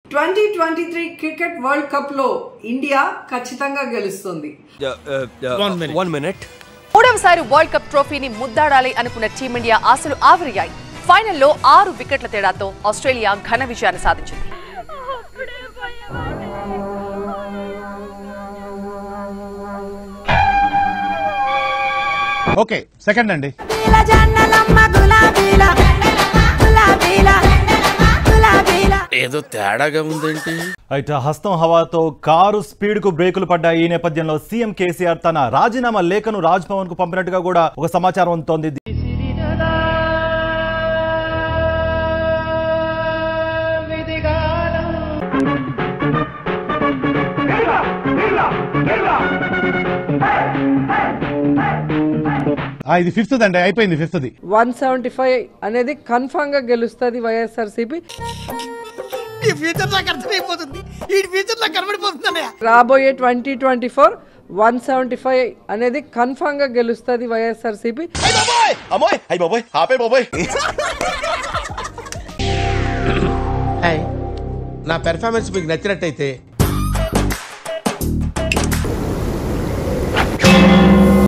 twenty twenty three cricket world cup లో India ఖచ్చితంగా గెలుస్తుంది వన్ మినిట్ మూడవసారి వరల్డ్ కప్ ట్రోఫీని ముద్దాడాలి అనుకున్న టీమిండియా ఆశలు ఆవిరయ్యాయి ఫైనల్లో ఆరు వికెట్ల తేడాతో ఆస్ట్రేలియా ఘన విజయాన్ని సాధించింది ఓకే సెకండ్ అండి గులాబీల జన్నలమ్మ గులాబీల గులాబీల గులాబీల ఏదో తేడాగా ఉందేంటి అయితే హస్తం హవాతో కారు స్పీడ్ కు బ్రేకులు పడ్డాయి ఈ నేపథ్యంలో సీఎం కేసీఆర్ తన రాజీనామా లేఖను రాజ్ భవన్ కు పంపినట్టుగా కూడా ఒక సమాచారం అందుతోంది ఆ, ఇది ఫిఫ్త్ అండి అయిపోయింది ఫిఫ్త్ది వన్ సెవెంటీ ఫైవ్ అనేది కన్ఫామ్ గా గెలుస్తుంది వైఎస్ఆర్సీపీ ఈ ఫ్యూచర్ నాకు అర్థమైపోతుంది ఈ ఫ్యూచర్ నాకు కనబడిపోతుంది రాబోయే twenty twenty four one seventy five అనేది కన్ఫామ్ గా గెలుస్తుంది వైఎస్ఆర్సీపీ అమ్మాయి అయ్యి బాబోయ్ ఆపే బాబోయ్ నా పెర్ఫార్మెన్స్ మీకు నచ్చినట్టయితే